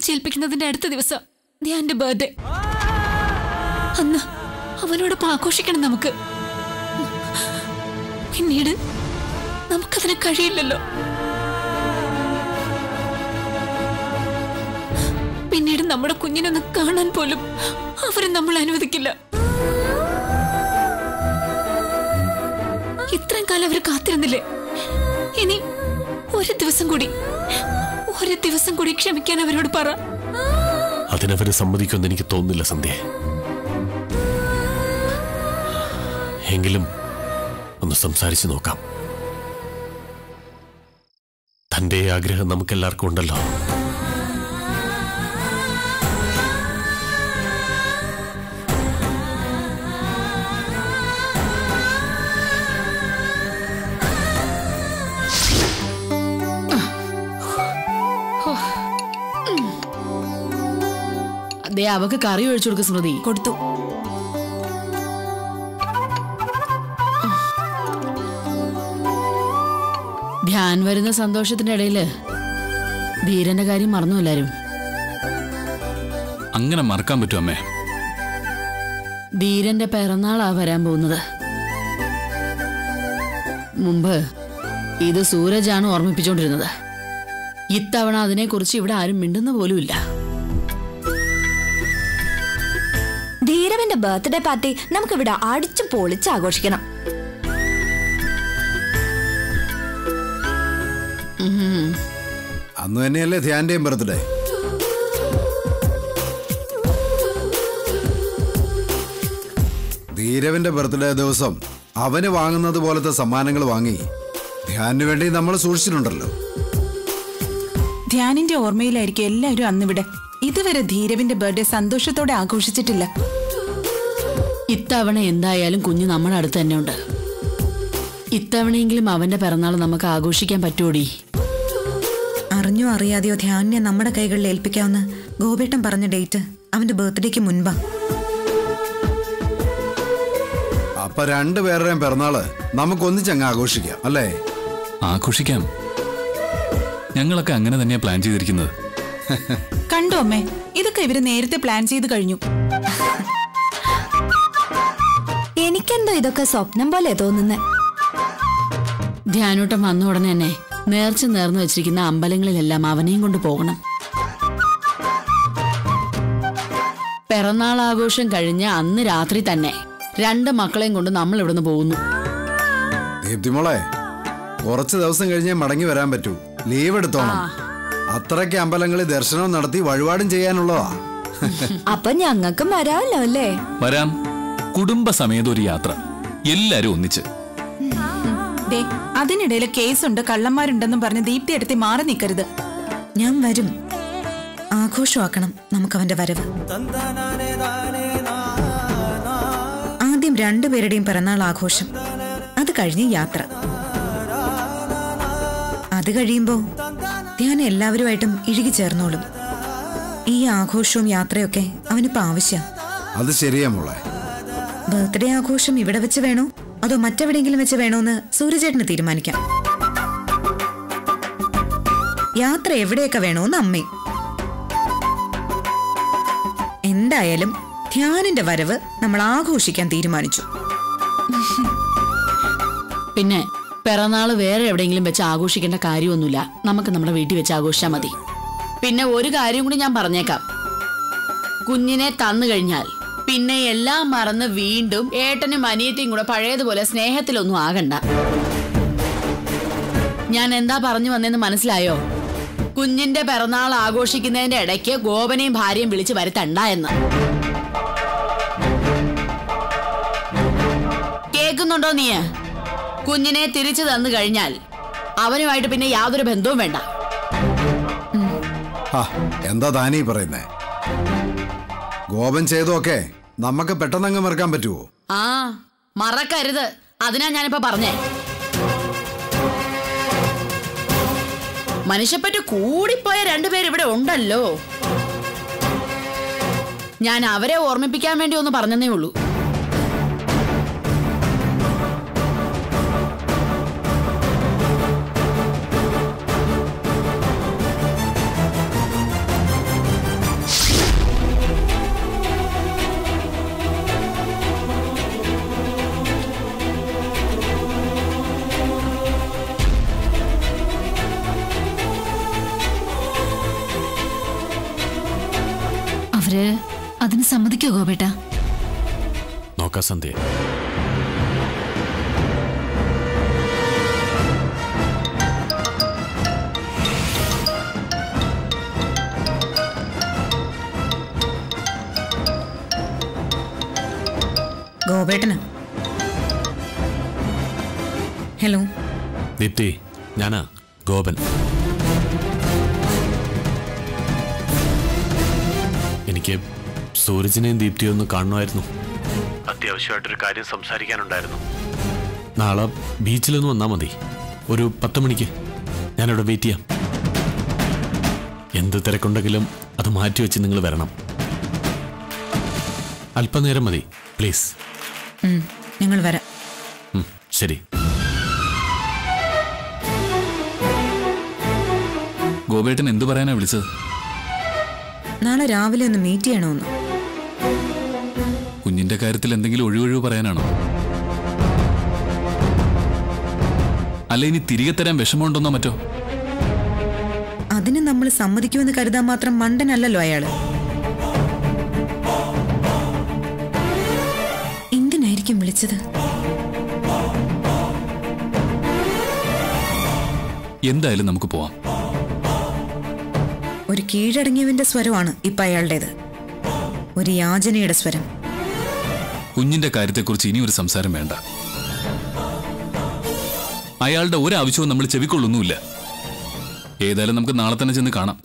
അടിച്ചേൽപ്പിക്കുന്നതിന്റെ അടുത്ത ദിവസം ധ്യാന്റെ ബർത്ത്ഡേ അന്ന് അവനോടൊപ്പം ആഘോഷിക്കണം നമുക്ക് പിന്നീട് നമുക്കതിന് കഴിയില്ലല്ലോ പിന്നീട് നമ്മുടെ കുഞ്ഞിനൊന്ന് കാണാൻ പോലും അവരെ നമ്മൾ അനുവദിക്കില്ല ഇത്രയും കാലം അവർ കാത്തിരുന്നില്ലേ ഇനി ഒരു ദിവസം കൂടി ഒരു ദിവസം കൂടി ക്ഷമിക്കാൻ അവരോട് പറ അതിനവര് സമ്മതിക്കുമെന്ന് എനിക്ക് തോന്നുന്നില്ല സന്ധ്യ എങ്കിലും ഒന്ന് സംസാരിച്ചു നോക്കാം തന്റെ ആഗ്രഹം നമുക്കെല്ലാവർക്കും ഉണ്ടല്ലോ ദേ അവക്ക് കറി ഒഴിച്ചു കൊടുക്ക സ്മൃതി കൊടുത്തു ധ്യാൻ വരുന്ന സന്തോഷത്തിന്റെ ഇടയില് ധീരന്റെ കാര്യം മറന്നു എല്ലാരും അങ്ങനെ മറക്കാൻ പറ്റും അമ്മേ ധീരന്റെ പിറന്നാളാ വരാൻ പോകുന്നത് മുമ്പ് ഇത് സൂരജാണ് ഓർമ്മിപ്പിച്ചുകൊണ്ടിരുന്നത് ഇത്തവണ അതിനെക്കുറിച്ച് ഇവിടെ ആരും മിണ്ടുന്ന പോലുമില്ല ധീരവിന്റെ ബർത്ത്ഡേ പാർട്ടി നമുക്കിവിടെ അടിച്ചു പൊളിച്ച് ആഘോഷിക്കണം അന്ന് തന്നെയല്ലേ ധ്യാന്റെയും ബർത്ത്ഡേ ധീരവിന്റെ ബർത്ത്ഡേ ദിവസം അവന് വാങ്ങുന്നത് പോലത്തെ സമ്മാനങ്ങൾ വാങ്ങി ധ്യാനിന് വേണ്ടി നമ്മൾ സൂക്ഷിച്ചിട്ടുണ്ടല്ലോ ധ്യാനിന്റെ ഓർമ്മയിലായിരിക്കും എല്ലാവരും അന്നിവിടെ ഇതുവരെ ധീരവിന്റെ ബർത്ത്ഡേ സന്തോഷത്തോടെ ആഘോഷിച്ചിട്ടില്ല ഇത്തവണ എന്തായാലും കുഞ്ഞ് നമ്മുടെ അടുത്ത് തന്നെ ഉണ്ട് ഇത്തവണയെങ്കിലും അവന്റെ പിറന്നാൾ നമുക്ക് ആഘോഷിക്കാൻ പറ്റൂടി അറിഞ്ഞോ അറിയാതെയോ ധ്യാനിനെ നമ്മുടെ കൈകളിൽ ഏൽപ്പിക്കാവുന്ന ഗോപേട്ടൻ പറഞ്ഞ ഡേറ്റ് അവന്റെ ബർത്ത്ഡേക്ക് മുൻപാ അപ്പൊ രണ്ടുപേരുടെയും പിറന്നാള് നമുക്കൊന്നിച്ചങ്ങ് ആഘോഷിക്കാം അല്ലേ ആഘോഷിക്കാം ഞങ്ങളൊക്കെ അങ്ങനെ തന്നെയാ പ്ലാൻ ചെയ്തിരിക്കുന്നത് കണ്ടോ അമ്മേ ഇതൊക്കെ ഇവര് നേരത്തെ പ്ലാൻ ചെയ്ത് കഴിഞ്ഞു എനിക്കെന്തോ ഇതൊക്കെ സ്വപ്നം പോലെ തോന്നുന്നേ ധ്യാനൂട്ടം വന്ന ഉടനെ തന്നെ നേർച്ച നേർന്നു വെച്ചിരിക്കുന്ന അമ്പലങ്ങളിലെല്ലാം അവനെയും കൊണ്ട് പോകണം പിറന്നാൾ ആഘോഷം കഴിഞ്ഞ അന്ന് രാത്രി തന്നെ രണ്ട് മക്കളെയും കൊണ്ട് നമ്മൾ ഇവിടുന്ന് പോകുന്നു ദീപ്തിമോളെ കുറച്ച് ദിവസം കഴിഞ്ഞേ മടങ്ങി വരാൻ പറ്റൂ ലീവ് എടുത്തോണം അത്രയ്ക്ക് അമ്പലങ്ങളിൽ ദർശനവും നടത്തി വഴിപാടും ചെയ്യാനുള്ളതാ അപ്പൊ ഞങ്ങൾക്കും വരാമല്ലോ അല്ലേ വരാം കുടുംബസമേത ഒരു യാത്ര എല്ലാരും ഒന്നിച്ച് ദേ അതിനിടയിൽ കേസുണ്ട് കള്ളന്മാരുണ്ടെന്നും പറഞ്ഞ് ദീപ്തി എടുത്തി മാറി നിൽക്കരുത് ഞാൻ വരും ആഘോഷമാക്കണം നമുക്ക് അവന്റെ വരവ് ആദ്യം രണ്ടുപേരുടെയും പിറന്നാൾ ആഘോഷം അത് കഴിഞ്ഞ് യാത്ര അത് കഴിയുമ്പോ ധ്യാൻ എല്ലാവരുമായിട്ടും ഇഴുകി ചേർന്നോളും ഈ ആഘോഷവും യാത്രയൊക്കെ അവനിപ്പോ ആവശ്യം അത് ശരിയാ മോളെ ബർത്ത്ഡേ ആഘോഷം ഇവിടെ വെച്ച് വേണോ അതോ മറ്റെവിടെയെങ്കിലും വെച്ച് വേണോ എന്ന് സൂര്യചേട്ടന് തീരുമാനിക്കാം യാത്ര എവിടെയൊക്കെ വേണോന്ന് അമ്മയും എന്തായാലും ധ്യാനിന്റെ വരവ് നമ്മൾ ആഘോഷിക്കാൻ തീരുമാനിച്ചു പിന്നെ പിറന്നാള് വേറെ എവിടെയെങ്കിലും വെച്ച് ആഘോഷിക്കേണ്ട കാര്യമൊന്നുമില്ല നമുക്ക് നമ്മുടെ വീട്ടിൽ വെച്ച് ആഘോഷിച്ചാൽ മതി പിന്നെ ഒരു കാര്യം കൂടി ഞാൻ പറഞ്ഞേക്കാം കുഞ്ഞിനെ തന്നു കഴിഞ്ഞാൽ പിന്നെ എല്ലാം മറന്ന് വീണ്ടും ഏട്ടനും അനിയത്തിയും കൂടെ പഴയതുപോലെ സ്നേഹത്തിലൊന്നും ആകണ്ട ഞാൻ എന്താ പറഞ്ഞു വന്നെന്ന് മനസ്സിലായോ കുഞ്ഞിന്റെ പിറന്നാൾ ആഘോഷിക്കുന്നതിന്റെ ഇടയ്ക്ക് ഗോപനെയും ഭാര്യയും വിളിച്ചു വരുത്തണ്ട എന്ന് കേൾക്കുന്നുണ്ടോ നീ കുഞ്ഞിനെ തിരിച്ചു തന്നു കഴിഞ്ഞാൽ അവനുമായിട്ട് പിന്നെ യാതൊരു ബന്ധവും വേണ്ട ഹാ എന്താ താനീ പറയുന്നേ ഗോപൻ ചെയ്തൊക്കെ നമുക്ക് പെട്ടെന്നങ്ങ് മറക്കാൻ പറ്റുമോ ആ മറക്കരുത് അതിനാ ഞാനിപ്പോ പറഞ്ഞേ മനുഷ്യപ്പറ്റ് കൂടിപ്പോയ രണ്ടുപേർ ഇവിടെ ഉണ്ടല്ലോ ഞാൻ അവരെ ഓർമ്മിപ്പിക്കാൻ വേണ്ടി ഒന്ന് പറഞ്ഞതേ ഉള്ളൂ സമ്മതിക്കോ ഗോപേട്ട നോക്കാം സന്ധ്യ ഗോപേട്ടന് ഹലോ ദീപ്തി ഞാനാ ഗോപൻ എനിക്ക് സൂരജിനെയും ദീപ്തിയും ഒന്ന് കാണണമായിരുന്നു അത്യാവശ്യമായിട്ടൊരു കാര്യം സംസാരിക്കാനുണ്ടായിരുന്നു നാളെ ബീച്ചിലൊന്ന് വന്നാൽ മതി ഒരു പത്ത് മണിക്ക് ഞാനിവിടെ വെയിറ്റ് ചെയ്യാം എന്ത് തിരക്കുണ്ടെങ്കിലും അത് മാറ്റിവെച്ച് നിങ്ങൾ വരണം അല്പനേരം മതി പ്ലീസ് ഉം, ഞങ്ങൾ വരാം ഉം, ശരി ഗോപേട്ടൻ എന്തു പറയാനാ വിളിച്ചത് നാളെ രാവിലെ ഒന്ന് മീറ്റ് ചെയ്യണമെന്ന് കുഞ്ഞിന്റെ കാര്യത്തിൽ എന്തെങ്കിലും ഒഴിവൊഴിവ് പറയാനാണോ അല്ല ഇനി തിരികെ തരാൻ വിഷമമുണ്ടെന്നോ മറ്റോ അതിന് നമ്മൾ സമ്മതിക്കുമെന്ന് കരുതാൻ മാത്രം മണ്ടനല്ലല്ലോ അയാള് എന്തിനായിരിക്കും വിളിച്ചത് എന്തായാലും നമുക്ക് പോവാം ഒരു കീഴടങ്ങിയവന്റെ സ്വരമാണ് ഇപ്പൊ അയാളുടേത് ഒരു യാചനയുടെ സ്വരം കുഞ്ഞിന്റെ കാര്യത്തെക്കുറിച്ച് ഇനി ഒരു സംസാരം വേണ്ട അയാളുടെ ഒരു ആവശ്യവും നമ്മൾ ചെവിക്കൊള്ളൊന്നുമില്ല ഏതായാലും നമുക്ക് നാളെ തന്നെ ചെന്ന് കാണാം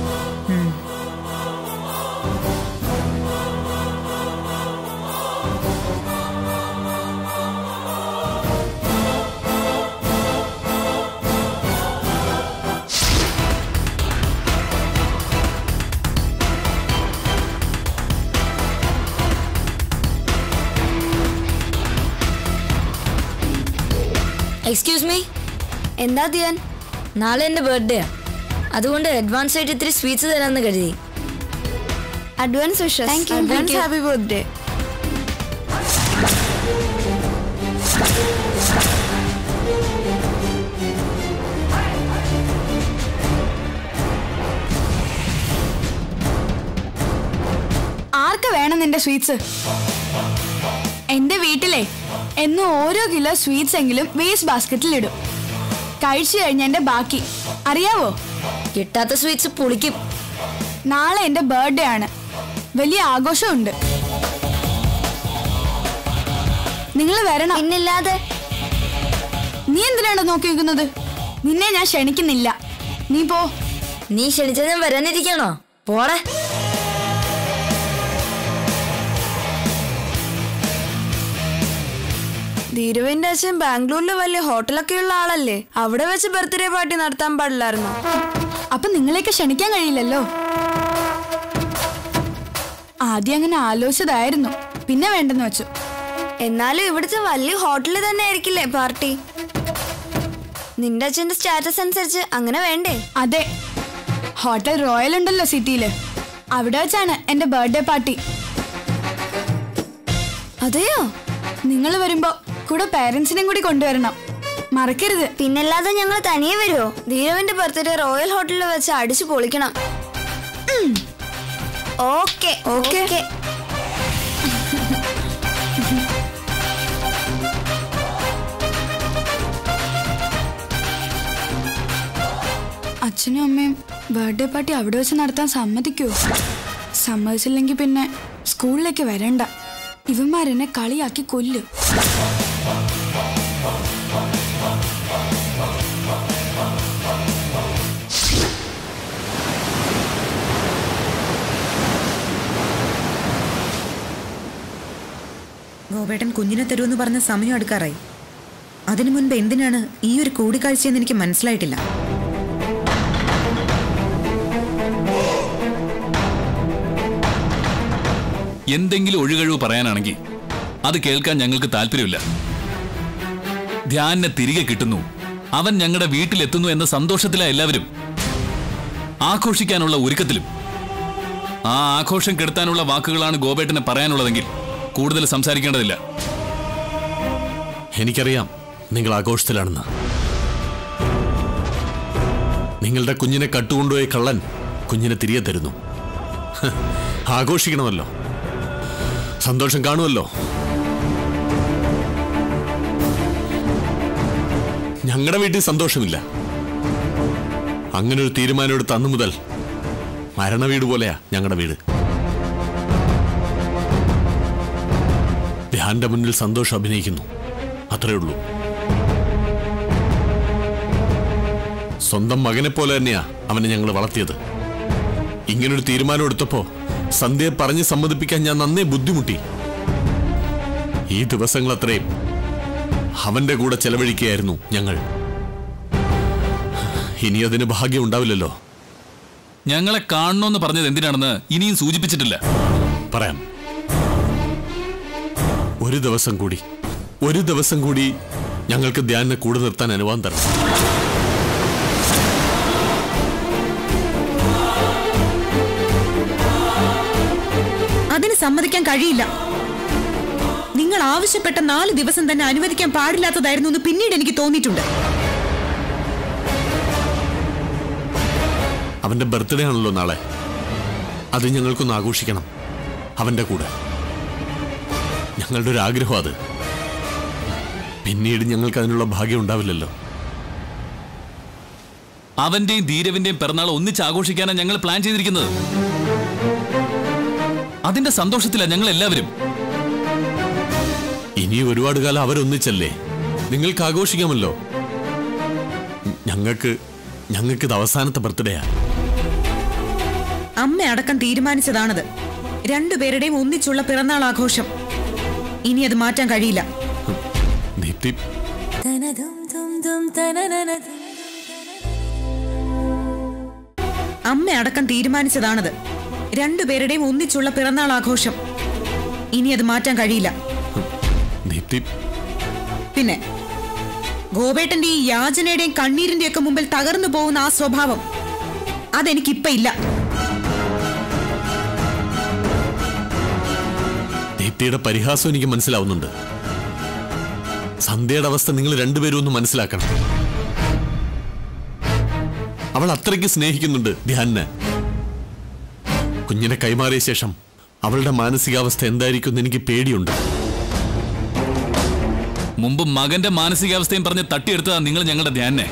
എക്സ്ക്യൂസ് മീ എന്താ ധ്യാൻ നാളെ എൻ്റെ ബർത്ത്ഡേ അതുകൊണ്ട് അഡ്വാൻസ് ആയിട്ട് ഇത്തിരി സ്വീറ്റ്സ് തരാമെന്ന് കരുതി advance wishes advance happy birthday ആർക്ക് വേണം നിന്റെ സ്വീറ്റ്സ് എന്റെ വീട്ടിലെ എന്നും ഓരോ കിലോ സ്വീറ്റ്സ് എങ്കിലും വേസ്റ്റ് ബാസ്ക്കറ്റിൽ ഇടും കഴിച്ചു കഴിഞ്ഞ എന്റെ ബാക്കി അറിയാവോ കിട്ടാത്ത സ്വീറ്റ്സ് പുളിക്കും നാളെ എന്റെ ബർത്ത്ഡേ ആണ് വലിയ ആഘോഷമുണ്ട് നിങ്ങൾ വരണം പിന്നില്ലാതെ നീ എന്തിനാണ് നോക്കി നിൽക്കുന്നത് നിന്നെ ഞാൻ ക്ഷണിക്കുന്നില്ല നീ പോ നീ ക്ഷണിച്ചത് ഞാൻ വരാനിരിക്കണോ പോടെ ധീരുവിന്റെ അച്ഛൻ ബാംഗ്ലൂരിൽ വലിയ ഹോട്ടലൊക്കെ ഉള്ള ആളല്ലേ അവിടെ വെച്ച് ബർത്ത്ഡേ പാർട്ടി നടത്താൻ പാടില്ലായിരുന്നു അപ്പൊ നിങ്ങളെയൊക്കെ ക്ഷണിക്കാൻ കഴിയില്ലല്ലോ ആദ്യം അങ്ങനെ ആലോചിച്ചതായിരുന്നു പിന്നെ വേണ്ടെന്ന് വെച്ചു എന്നാലും ഇവിടുത്തെ വലിയ ഹോട്ടലിൽ തന്നെ ആയിരിക്കില്ലേ പാർട്ടി നിന്റെ അച്ഛന്റെ സ്റ്റാറ്റസ് അനുസരിച്ച് അങ്ങനെ വേണ്ടേ അതെ ഹോട്ടൽ റോയൽ ഉണ്ടല്ലോ സിറ്റിയില് അവിടെ വെച്ചാണ് എന്റെ ബർത്ത്ഡേ പാർട്ടി അതെയോ നിങ്ങൾ വരുമ്പോ കൂടെ പേരൻസിനെയും കൂടി കൊണ്ടുവരണം മറക്കരുത് പിന്നല്ലാതെ ഞങ്ങൾ തനിയെ വരുമോ ധീരവിന്റെ ബർത്ത്ഡേ റോയൽ ഹോട്ടലിൽ വെച്ച് അടിച്ചു പൊളിക്കണം ഓക്കെ ഓക്കെ അച്ഛനും അമ്മയും ബർത്ത്ഡേ പാർട്ടി അവിടെ വെച്ച് നടത്താൻ സമ്മതിക്കുമോ സമ്മതിച്ചില്ലെങ്കിൽ പിന്നെ സ്കൂളിലേക്ക് വരണ്ട ഇവന്മാരെന്നെ കളിയാക്കി കൊല്ലും ഗോപേട്ടൻ കുഞ്ഞിനെ തരുമെന്ന് പറഞ്ഞ സമയം അടുക്കാറായി അതിനു മുൻപ് എന്തിനാണ് ഈ ഒരു കൂടിക്കാഴ്ചയെന്ന് എനിക്ക് മനസ്സിലായിട്ടില്ല എന്തെങ്കിലും ഒഴികഴിവ് പറയാനാണെങ്കിൽ അത് കേൾക്കാൻ ഞങ്ങൾക്ക് താല്പര്യമില്ല ധ്യാനെ തിരികെ കിട്ടുന്നു അവൻ ഞങ്ങളുടെ വീട്ടിലെത്തുന്നു എന്ന സന്തോഷത്തിലാ എല്ലാവരും ആഘോഷിക്കാനുള്ള ഒരുക്കത്തിലും ആ ആഘോഷം കെടുത്താനുള്ള വാക്കുകളാണ് ഗോപേട്ടന് പറയാനുള്ളതെങ്കിൽ കൂടുതൽ സംസാരിക്കേണ്ടതില്ല എനിക്കറിയാം നിങ്ങൾ ആഘോഷത്തിലാണെന്ന് നിങ്ങളുടെ കുഞ്ഞിനെ കട്ടുകൊണ്ടുപോയ കള്ളൻ കുഞ്ഞിനെ തിരികെ തരുന്നു ഹ്, ആഘോഷിക്കണമല്ലോ സന്തോഷം കാണുമല്ലോ ഞങ്ങളുടെ വീട്ടിൽ സന്തോഷമില്ല അങ്ങനെ ഒരു തീരുമാനം എടുത്ത അന്നു മുതൽ മരണ വീട് പോലെയാ ഞങ്ങളുടെ വീട് ധ്യാന്റെ മുന്നിൽ സന്തോഷം അഭിനയിക്കുന്നു അത്രേ ഉള്ളൂ സ്വന്തം മകനെ പോലെ തന്നെയാ അവനെ ഞങ്ങൾ വളർത്തിയത് ഇങ്ങനൊരു തീരുമാനം എടുത്തപ്പോ സന്ധ്യയെ പറഞ്ഞ് സമ്മതിപ്പിക്കാൻ ഞാൻ നന്നേ ബുദ്ധിമുട്ടി ഈ ദിവസങ്ങൾ അത്രയും അവന്റെ കൂടെ ചെലവഴിക്കുകയായിരുന്നു ഞങ്ങൾ ഇനി അതിന് ഭാഗ്യം ഉണ്ടാവില്ലല്ലോ ഞങ്ങളെ കാണണമെന്ന് പറഞ്ഞത് എന്തിനാണെന്ന് ഇനിയും സൂചിപ്പിച്ചിട്ടില്ല പറയാം ഒരു ദിവസം കൂടി ഒരു ദിവസം കൂടി ഞങ്ങൾക്ക് ധ്യാനെ കൂടെ നിർത്താൻ അനുവാദം തരണം അതിന് സമ്മതിക്കാൻ കഴിയില്ല നിങ്ങൾ ആവശ്യപ്പെട്ട നാല് ദിവസം തന്നെ അനുവദിക്കാൻ പാടില്ലാത്തതായിരുന്നു എന്ന് പിന്നീട് എനിക്ക് തോന്നിയിട്ടുണ്ട് അവന്റെ ബർത്ത്ഡേ ആണല്ലോ നാളെ അത് ഞങ്ങൾക്കൊന്ന് ആഘോഷിക്കണം അവന്റെ കൂടെ ഞങ്ങളുടെ ഒരു ആഗ്രഹം അത് പിന്നീട് ഞങ്ങൾക്ക് അതിനുള്ള ഭാഗ്യം ഉണ്ടാവില്ലല്ലോ അവന്റെയും ധീരവിന്റെയും പിറന്നാൾ ഒന്നിച്ച് ആഘോഷിക്കാനാണ് ഞങ്ങൾ പ്ലാൻ ചെയ്തിരിക്കുന്നത് അതിന്റെ സന്തോഷത്തിലാ ഞങ്ങൾ എല്ലാവരും ഇനി ഒരുപാട് കാലം അവരൊന്നിച്ചല്ലേ നിങ്ങൾക്ക് ആഘോഷിക്കാമല്ലോ ഞങ്ങൾക്ക് ഞങ്ങൾക്ക് ഇത് അവസാനത്തെ ബർത്ത്ഡേയാ അമ്മ അടക്കം തീരുമാനിച്ചതാണത് രണ്ടുപേരുടെയും ഒന്നിച്ചുള്ള പിറന്നാൾ ആഘോഷം ഇനി അത് മാറ്റാൻ കഴിയില്ല ദീപ്തി അമ്മ അടക്കം തീരുമാനിച്ചതാണത് രണ്ടുപേരുടെയും ഒന്നിച്ചുള്ള പിറന്നാൾ ആഘോഷം ഇനി അത് മാറ്റാൻ കഴിയില്ല ദീപ്തി പിന്നെ ഗോപേട്ടന്റെ ഈ യാചനയുടെയും കണ്ണീരിന്റെയും ഒക്കെ മുമ്പിൽ തകർന്നു പോകുന്ന ആ സ്വഭാവം അതെനിക്കിപ്പ ഇല്ല ദീപ്തിയുടെ പരിഹാസം എനിക്ക് മനസ്സിലാവുന്നുണ്ട് സന്ധ്യയുടെ അവസ്ഥ നിങ്ങൾ രണ്ടുപേരും ഒന്ന് മനസ്സിലാക്കണം അവൾ അത്രയ്ക്ക് സ്നേഹിക്കുന്നുണ്ട് ധ്യാനെ കുഞ്ഞിനെ കൈമാറിയ ശേഷം അവളുടെ മാനസികാവസ്ഥ എന്തായിരിക്കും എന്ന് എനിക്ക് പേടിയുണ്ട് മുമ്പ് മകന്റെ മാനസികാവസ്ഥയും പറഞ്ഞ് തട്ടിയെടുത്തതാ നിങ്ങൾ ഞങ്ങളുടെ ധ്യാനെ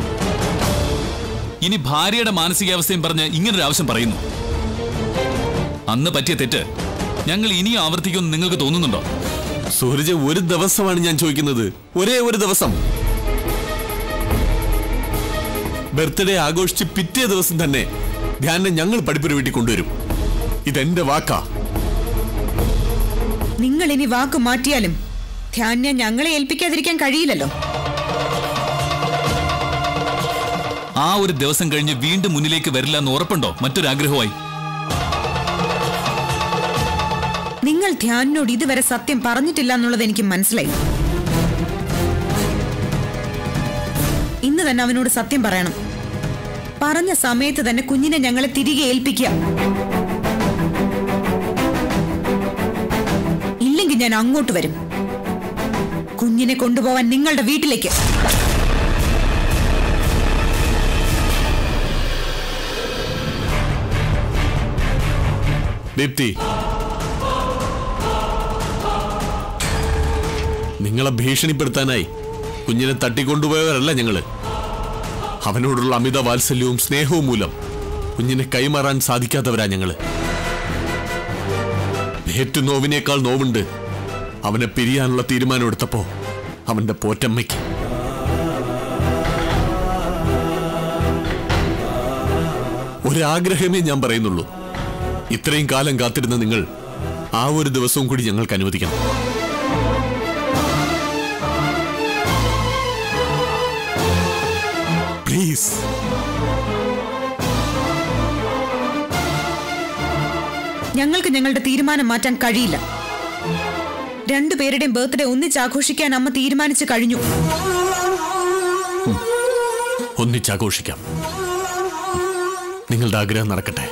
ഇനി ഭാര്യയുടെ മാനസികാവസ്ഥയും പറഞ്ഞ് ഇങ്ങനൊരു ആവശ്യം പറയുന്നു അന്ന് പറ്റിയ തെറ്റ് ഞങ്ങൾ ഇനിയും ആവർത്തിക്കുമെന്ന് നിങ്ങൾക്ക് തോന്നുന്നുണ്ടോ സൂരജ് ഒരു ദിവസമാണ് ഞാൻ ചോദിക്കുന്നത് ഒരേ ഒരു ദിവസം ബർത്ത്ഡേ ആഘോഷിച്ച് പിറ്റേ ദിവസം തന്നെ ധ്യാനെ ഞങ്ങൾ പഠിപ്പുര വീട്ടിൽ കൊണ്ടുവരും ഇതെന്റെ വാക്കാ നിങ്ങൾ ഇനി വാക്ക് മാറ്റിയാലും ധ്യാന്യ ഞങ്ങളെ ഏൽപ്പിക്കാതിരിക്കാൻ കഴിയില്ലല്ലോ ആ ഒരു ദിവസം കഴിഞ്ഞ് വീണ്ടും മുന്നിലേക്ക് വരില്ല എന്ന് ഉറപ്പുണ്ടോ മറ്റൊരാഗ്രഹമായി നിങ്ങൾ ധ്യാനിനോട് ഇതുവരെ സത്യം പറഞ്ഞിട്ടില്ല എന്നുള്ളത് എനിക്ക് മനസ്സിലായി ഇന്ന് തന്നെ അവനോട് സത്യം പറയണം പറഞ്ഞ സമയത്ത് തന്നെ കുഞ്ഞിനെ ഞങ്ങളെ തിരികെ ഏൽപ്പിക്കുക ഇല്ലെങ്കിൽ ഞാൻ അങ്ങോട്ട് വരും കുഞ്ഞിനെ കൊണ്ടുപോവാൻ നിങ്ങളുടെ വീട്ടിലേക്ക് ദീപ്തി നിങ്ങളെ ഭീഷണിപ്പെടുത്താനായി കുഞ്ഞിനെ തട്ടിക്കൊണ്ടുപോയവരല്ല ഞങ്ങള് അവനോടുള്ള അമിത വാത്സല്യവും സ്നേഹവും മൂലം കുഞ്ഞിനെ കൈമാറാൻ സാധിക്കാത്തവരാ ഞങ്ങള് ഏറ്റു നോവിനേക്കാൾ നോവുണ്ട് അവനെ പിരിയാനുള്ള തീരുമാനം എടുത്തപ്പോ അവന്റെ പോറ്റമ്മയ്ക്ക് ഒരാഗ്രഹമേ ഞാൻ പറയുന്നുള്ളൂ ഇത്രയും കാലം കാത്തിരുന്ന നിങ്ങൾ ആ ഒരു ദിവസവും കൂടി ഞങ്ങൾക്ക് അനുവദിക്കണം പ്ലീസ് ഞങ്ങൾക്ക് ഞങ്ങളുടെ തീരുമാനം മാറ്റാൻ കഴിയില്ല രണ്ടുപേരുടെയും ബർത്ത്ഡേ ഒന്നിച്ച് ആഘോഷിക്കാൻ അമ്മ തീരുമാനിച്ചു കഴിഞ്ഞു ഒന്നിച്ചാഘോഷിക്കാം നിങ്ങളുടെ ആഗ്രഹം നടക്കട്ടെ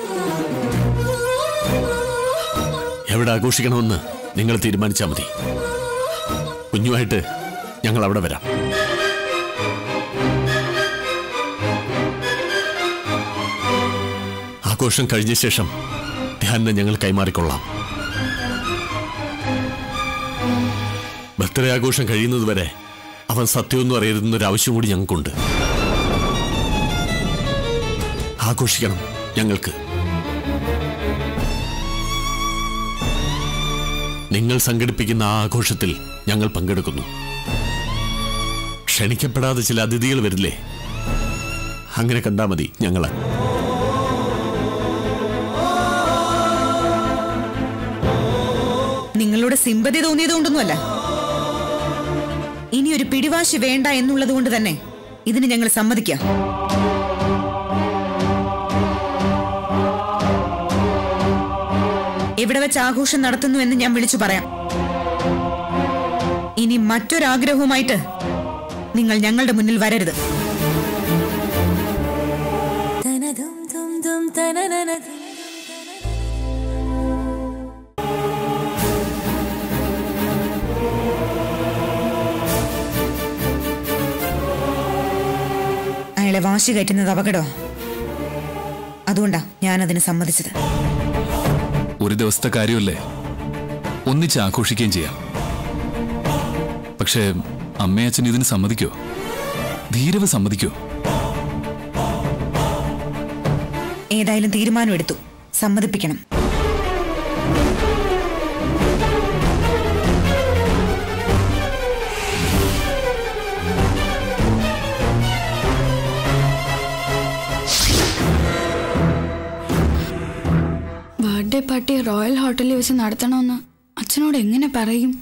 എവിടെ ആഘോഷിക്കണമെന്ന് നിങ്ങൾ തീരുമാനിച്ചാൽ മതി കുഞ്ഞുമായിട്ട് ഞങ്ങൾ അവിടെ വരാം ആഘോഷം കഴിഞ്ഞ ശേഷം ധ്യാനം ഞങ്ങൾ കൈമാറിക്കൊള്ളാം ബർത്ത്ഡേ ആഘോഷം കഴിയുന്നത് വരെ അവൻ സത്യമൊന്നും അറിയരുതെന്നൊരു ആവശ്യം കൂടി ഞങ്ങൾക്കുണ്ട് ആഘോഷിക്കണം ഞങ്ങൾക്ക് നിങ്ങൾ സംഘടിപ്പിക്കുന്ന ആ ആഘോഷത്തിൽ ഞങ്ങൾ പങ്കെടുക്കുന്നു ക്ഷണിക്കപ്പെടാതെ ചില അതിഥികൾ വരില്ലേ അങ്ങനെ കണ്ടാ മതി ഞങ്ങളെ നിങ്ങളുടെ സിമ്പതി തോന്നിയത് കൊണ്ടൊന്നുമല്ല ഇനി ഒരു പിടിവാശി വേണ്ട എന്നുള്ളത് കൊണ്ട് തന്നെ ഇതിന് ഞങ്ങൾ സമ്മതിക്കാം എവിടെ വെച്ച് ആഘോഷം നടത്തുന്നു എന്ന് ഞാൻ വിളിച്ചു പറയാം ഇനി മറ്റൊരാഗ്രഹവുമായിട്ട് നിങ്ങൾ ഞങ്ങളുടെ മുന്നിൽ വരരുത് അയാളെ വാശി കയറ്റുന്നത് അപകടമാണ് അതുകൊണ്ടാ ഞാൻ അതിന് സമ്മതിച്ചത് ഒരു ദിവസത്തെ കാര്യമല്ലേ ഒന്നിച്ച് ആഘോഷിക്കുകയും ചെയ്യാം പക്ഷേ അമ്മയച്ഛൻ ഇതിന് സമ്മതിക്കോ ധീരവ് സമ്മതിക്കോ ഏതായാലും തീരുമാനമെടുത്തു സമ്മതിപ്പിക്കണം ബർത്ത്ഡേ പാർട്ടി റോയൽ ഹോട്ടലിൽ വെച്ച് നടത്തണമെന്ന് അച്ഛനോട് എങ്ങനെ പറയും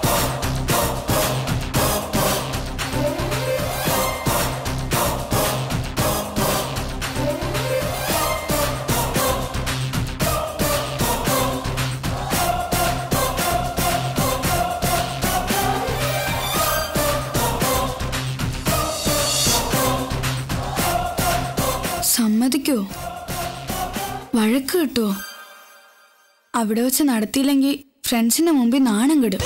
സമ്മതിക്കോ വഴക്ക് കിട്ടുമോ അവിടെ വെച്ച് നടത്തിയില്ലെങ്കിൽ ഫ്രണ്ട്സിന്റെ മുമ്പിൽ നാണം കെടും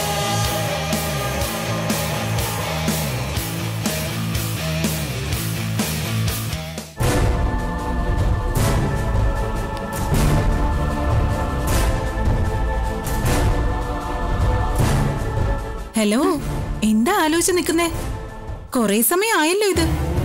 ഹലോ എന്താ ആലോചിച്ച് നിൽക്കുന്നേ കൊറേ സമയം ആയല്ലോ ഇത്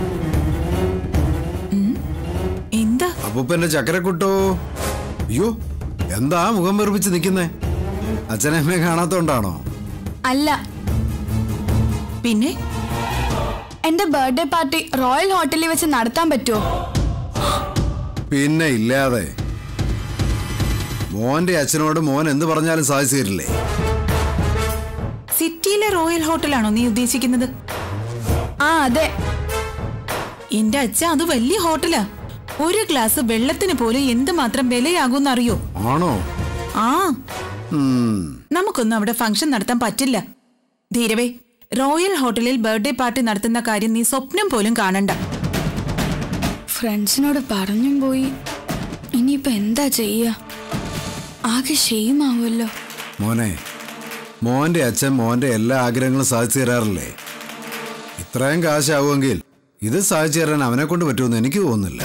ഉം, എന്താ അപ്പൂപ്പന്റെ ചക്കരക്കുട്ടോ അയ്യോ എന്താ മുഖം വെറുപ്പിച്ച് നിൽക്കുന്നേ അച്ഛനമ്മയെ കാണാത്തോണ്ടാണോ അല്ല പിന്നെ എന്റെ ബർത്ത്ഡേ പാർട്ടി റോയൽ ഹോട്ടലിൽ വെച്ച് നടത്താൻ പറ്റുമോ പിന്നെ ഇല്ലാതെ മോന്റെ അച്ഛനോട് മോൻ എന്ത് പറഞ്ഞാലും സാധിച്ചു തരില്ലേ സിറ്റിയിലെ റോയൽ ഹോട്ടലാണോ നീ ഉദ്ദേശിക്കുന്നത് ആ അതെ എന്റെ അച്ഛ അത് വലിയ ഹോട്ടലാ ഒരു ഗ്ലാസ് വെള്ളത്തിന് പോലും എന്തുമാത്രം വിലയാകുമെന്ന് അറിയോ ആണോ ആ ഉം, നമുക്കൊന്നും അവിടെ ഫംഗ്ഷൻ നടത്താൻ പറ്റില്ല ധീരവേ റോയൽ ഹോട്ടലിൽ ബർത്ത്ഡേ പാർട്ടി നടത്തുന്ന കാര്യം നീ സ്വപ്നം പോലും കാണണ്ട ഫ്രണ്ട്സിനോട് പറഞ്ഞും പോയി ഇനിയിപ്പോ എന്താ ചെയ്യ ആകെ ഷെയിമാവുമല്ലോ മോനെ മോന്റെ അച്ഛൻ മോന്റെ എല്ലാ ആഗ്രഹങ്ങളും സാധിച്ചു തരാറില്ലേ ഇത്രയും കാശാവുമെങ്കിൽ ഇത് സാധിച്ചു തരാൻ അവനെ കൊണ്ട് പറ്റുമെന്ന് എനിക്ക് തോന്നുന്നില്ല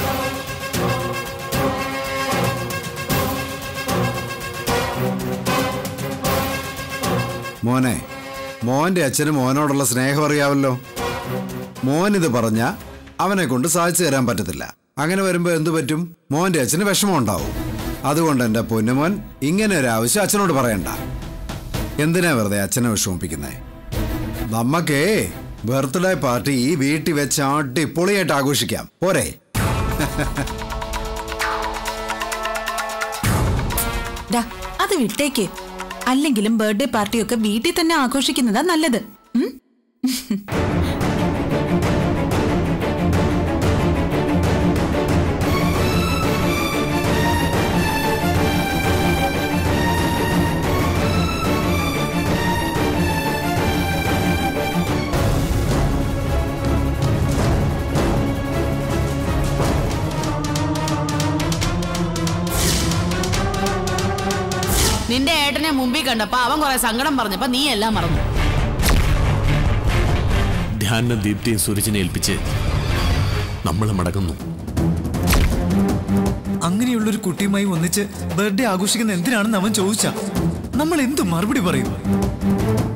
മോനെ മോന്റെ അച്ഛന് മോനോടുള്ള സ്നേഹം അറിയാവല്ലോ മോൻ ഇത് പറഞ്ഞ അവനെ കൊണ്ട് സാധിച്ചു തരാൻ പറ്റത്തില്ല അങ്ങനെ വരുമ്പോ എന്തു പറ്റും മോന്റെ അച്ഛന് വിഷമം ഉണ്ടാവും അതുകൊണ്ട് എന്റെ പൊന്നുമോൻ ഇങ്ങനെ ഒരു ആവശ്യം അച്ഛനോട് പറയണ്ട എന്തിനാ വെറുതെ അച്ഛനെ വിഷമിപ്പിക്കുന്നേ നമ്മക്കേ ബർത്ത്ഡേ പാർട്ടി ഈ വീട്ടിൽ വെച്ച് അടിപൊളിയായിട്ട് ആഘോഷിക്കാം പോരെ ഡാ അത് വിട്ടേക്ക് അല്ലെങ്കിലും ബർത്ത്ഡേ പാർട്ടിയൊക്കെ വീട്ടിൽ തന്നെ ആഘോഷിക്കുന്നതാ നല്ലത് ഉം? നിന്റെ ഏട്ടനെ മുമ്പിൽ കണ്ടപ്പോ അവൻ കുറെ സങ്കടം പറഞ്ഞപ്പോ നീ എല്ലാം മറന്നു ധ്യാന ദീപ്തിയും സൂരജിനെ ഏൽപ്പിച്ച് നമ്മൾ മടങ്ങുന്നു അങ്ങനെയുള്ളൊരു കുട്ടിയുമായി ഒന്നിച്ച് ബർത്ത്ഡേ ആഘോഷിക്കുന്ന എന്തിനാണെന്ന് അവൻ ചോദിച്ച നമ്മൾ എന്ത് മറുപടി പറയും